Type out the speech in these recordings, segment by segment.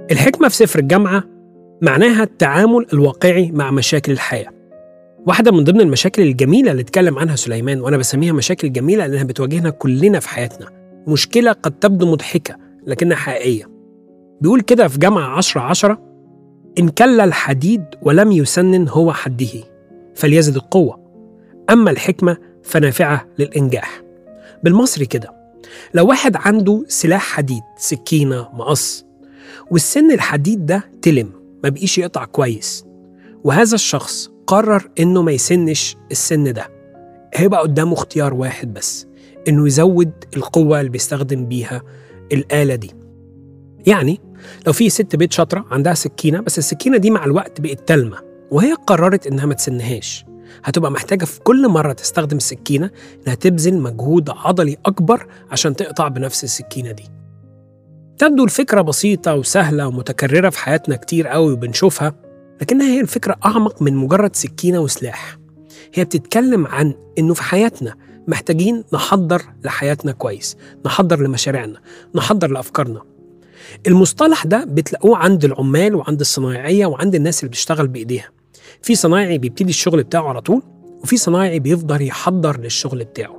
الحكمة في سفر الجامعة معناها التعامل الواقعي مع مشاكل الحياة واحدة من ضمن المشاكل الجميلة اللي اتكلم عنها سليمان وأنا بسميها مشاكل جميلة لأنها بتواجهنا كلنا في حياتنا مشكلة قد تبدو مضحكة لكنها حقيقية بيقول كده في جامعة عشرة عشرة إن كل الحديد ولم يسنن هو حده فليزد القوة أما الحكمة فنافعة للإنجاح بالمصري كده لو واحد عنده سلاح حديد سكينة مقص والسن الحديد ده تلم ما بقيش يقطع كويس وهذا الشخص قرر إنه ما يسنش السن ده هيبقى قدامه اختيار واحد بس إنه يزود القوة اللي بيستخدم بيها الآلة دي يعني لو في ست بيت شاطرة عندها سكينة بس السكينة دي مع الوقت بقت تلمة وهي قررت إنها ما تسنهاش هتبقى محتاجة في كل مرة تستخدم السكينة إنها تبذل مجهود عضلي أكبر عشان تقطع بنفس السكينة دي تبدو الفكرة بسيطة وسهلة ومتكررة في حياتنا كتير قوي وبنشوفها لكنها هي الفكرة أعمق من مجرد سكينة وسلاح هي بتتكلم عن إنه في حياتنا محتاجين نحضر لحياتنا كويس نحضر لمشاريعنا نحضر لأفكارنا المصطلح ده بتلاقوه عند العمال وعند الصنايعية وعند الناس اللي بتشتغل بإيديها في صنايعي بيبتدي الشغل بتاعه على طول وفي صنايعي بيفضل يحضر للشغل بتاعه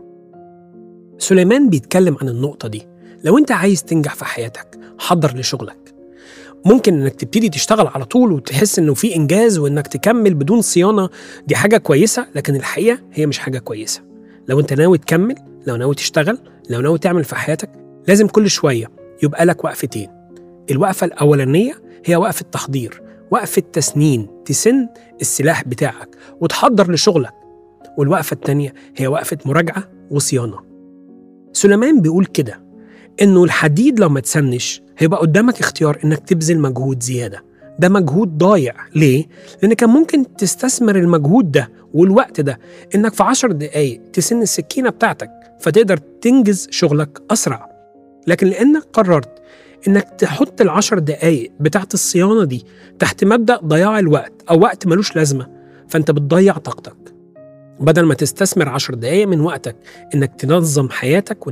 سليمان بيتكلم عن النقطة دي لو انت عايز تنجح في حياتك حضر لشغلك ممكن انك تبتدي تشتغل على طول وتحس انه في انجاز وانك تكمل بدون صيانة دي حاجة كويسة لكن الحقيقة هي مش حاجة كويسة لو انت ناوي تكمل لو ناوي تشتغل لو ناوي تعمل في حياتك لازم كل شوية يبقى لك وقفتين الوقفة الأولانية هي وقفة تحضير وقفة تسنين تسن السلاح بتاعك وتحضر لشغلك والوقفة التانية هي وقفة مراجعة وصيانة سليمان بيقول كده إنه الحديد لو ما تسنش هيبقى قدامك اختيار إنك تبذل مجهود زيادة ده مجهود ضايع ليه؟ لأن كان ممكن تستثمر المجهود ده والوقت ده إنك في عشر دقايق تسن السكينة بتاعتك فتقدر تنجز شغلك أسرع لكن لأنك قررت إنك تحط العشر دقايق بتاعت الصيانة دي تحت مبدأ ضياع الوقت أو وقت ملوش لازمة فأنت بتضيع طاقتك بدل ما تستثمر عشر دقايق من وقتك إنك تنظم حياتك